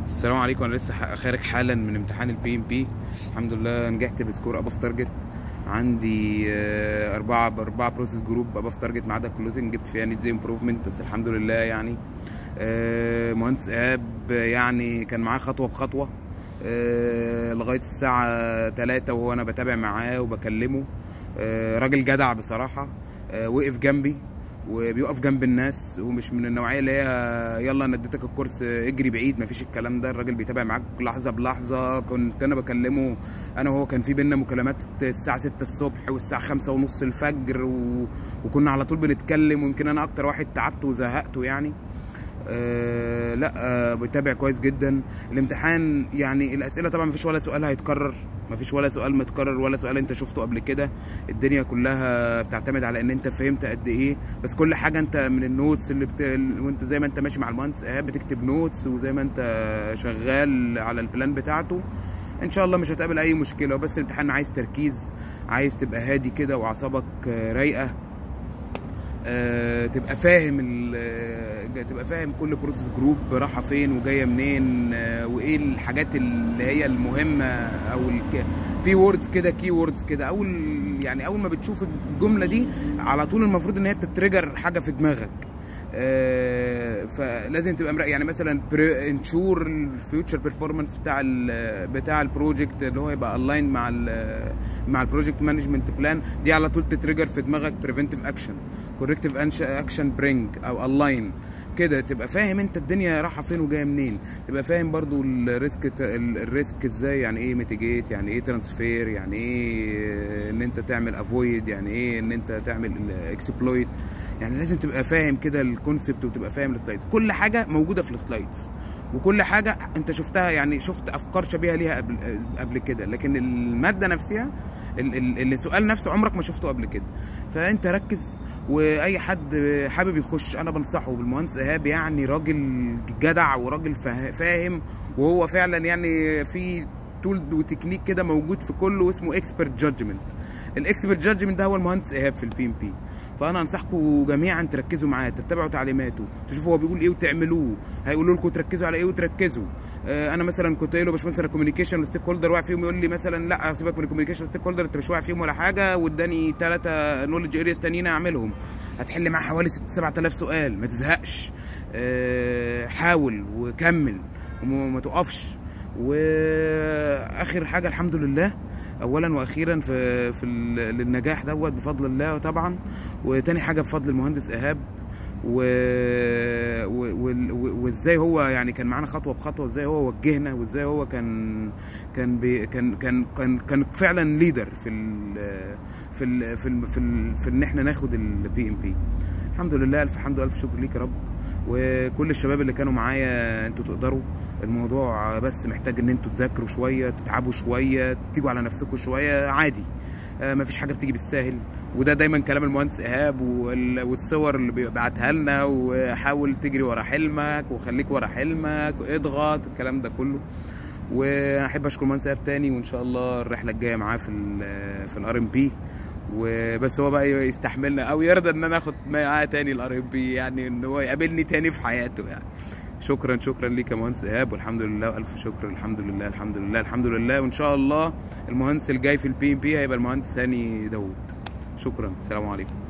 السلام عليكم انا لسه ح- خارج حالا من امتحان البي ام بي الحمد لله نجحت بسكور اباف تارجت عندي آه، أربعة بأربعة بروسيس جروب أباف تارجت ما عدا كلوزنج جبت فيها نيد زي امبروفمنت بس الحمد لله يعني آه، مهندس إيهاب يعني كان معاه خطوة بخطوة آه، لغاية الساعة تلاتة وهو أنا بتابع معاه وبكلمه آه، راجل جدع بصراحة آه، وقف جنبي وبيقف جنب الناس ومش من النوعيه اللي هي يلا انا اديتك الكورس اجري بعيد مفيش الكلام ده الراجل بيتابع معاك لحظه بلحظه كنت انا بكلمه انا وهو كان في بينا مكالمات الساعه 6 الصبح والساعه 5 ونص الفجر و... وكنا على طول بنتكلم ويمكن انا اكتر واحد تعبت وزهقته يعني آه لا آه بيتابع كويس جدا الامتحان يعني الاسئله طبعا مفيش ولا سؤال هيتكرر مفيش ولا سؤال متكرر ولا سؤال انت شفته قبل كده الدنيا كلها بتعتمد على ان انت فهمت قد ايه بس كل حاجه انت من النوتس اللي بت... وانت زي ما انت ماشي مع المهندس ايهاب بتكتب نوتس وزي ما انت شغال على البلان بتاعته ان شاء الله مش هتقابل اي مشكله بس الامتحان عايز تركيز عايز تبقى هادي كده واعصابك آه، رايقه آه، تبقى فاهم ال- آه، تبقى فاهم كل بروسيس جروب رايحه فين وجايه منين آه، وايه الحاجات اللي هي المهمه او الك... في ووردز كده كي ووردز كده اول يعني اول ما بتشوف الجمله دي على طول المفروض ان هي بتتريجر حاجه في دماغك آه، فلازم تبقى مرا- يعني مثلا انشور الفيوتشر بيرفورمانس بتاع ال بتاع البروجكت اللي هو يبقى الاين مع ال مع البروجكت مانجمنت بلان دي على طول تتريجر في دماغك بريفنتيف اكشن كوركتيف اكشن برينج او الاين كده تبقى فاهم انت الدنيا رايحه فين وجايه منين تبقى فاهم برضو الريسك الريسك ازاي يعني ايه ميتيجيت يعني ايه ترانسفير يعني ايه ان انت تعمل افويد يعني ايه ان انت تعمل اكسبلويت يعني لازم تبقى فاهم كده الكونسبت وتبقى فاهم السلايدز كل حاجه موجوده في السلايدز وكل حاجه انت شفتها يعني شفت افكار شبيهه ليها قبل قبل كده لكن الماده نفسها ال- ال- السؤال نفسه عمرك ما شفته قبل كده فانت ركز واي حد حابب يخش انا بنصحه بالمهندس ايهاب يعني راجل جدع وراجل فا- فاهم وهو فعلا يعني في تول وتكنيك كده موجود في كله اسمه اكسبرت جادجمنت الاكسبرت جادجمنت ده هو المهندس ايهاب في البي ام بي فانا انصحكم جميعا تركزوا معاه تتبعوا تعليماته تشوفوا هو بيقول ايه وتعملوه هيقولوا لكم تركزوا على ايه وتركزوا آه، انا مثلا كنت قايل له باشمهندس انا الكوميونيكيشن والستيك هولدر واقع فيهم يقول لي مثلا لا سيبك من الكوميونيكيشن والستيك هولدر انت مش واقع فيهم ولا حاجه واداني ثلاثه نولج ارياز تانيين اعملهم هتحل معاه حوالي 6 7000 سؤال ما تزهقش آه، حاول وكمل وما تقفش واخر حاجه الحمد لله اولا واخيرا في في ال- للنجاح دوت بفضل الله طبعا وتاني حاجه بفضل المهندس ايهاب و... و... وال- و... وازاي هو يعني كان معانا خطوه بخطوه وازاي هو وجهنا وازاي هو كان كان بي... كان كان كان كان فعلا ليدر في ال... في ال... في ال... في, ال... في ان احنا ناخد البي ام بي الحمد لله الف حمد والف شكر ليك يا رب وكل الشباب اللي كانوا معايا انتوا تقدروا الموضوع بس محتاج ان انتوا تذاكروا شويه تتعبوا شويه تيجوا على نفسكم شويه عادي آه، مفيش حاجه بتيجي بالساهل وده دايما كلام المهندس ايهاب وال- والصور اللي بيبعتها لنا وحاول تجري ورا حلمك وخليك ورا حلمك اضغط الكلام ده كله واحب اشكر المهندس ايهاب تاني وان شاء الله الرحله الجايه معاه في ال في الار ام بي وبس هو بقى يستحملنا او يرضى ان انا اخد معاه تاني الار ام بي يعني ان هو يقابلني تاني في حياته يعني شكرا شكرا ليك يا مهندس ايهاب والحمد لله والف شكر الحمد لله الحمد لله الحمد لله وان شاء الله المهندس الجاي في البي ام بي هيبقى المهندس هاني داوود شكرا السلام عليكم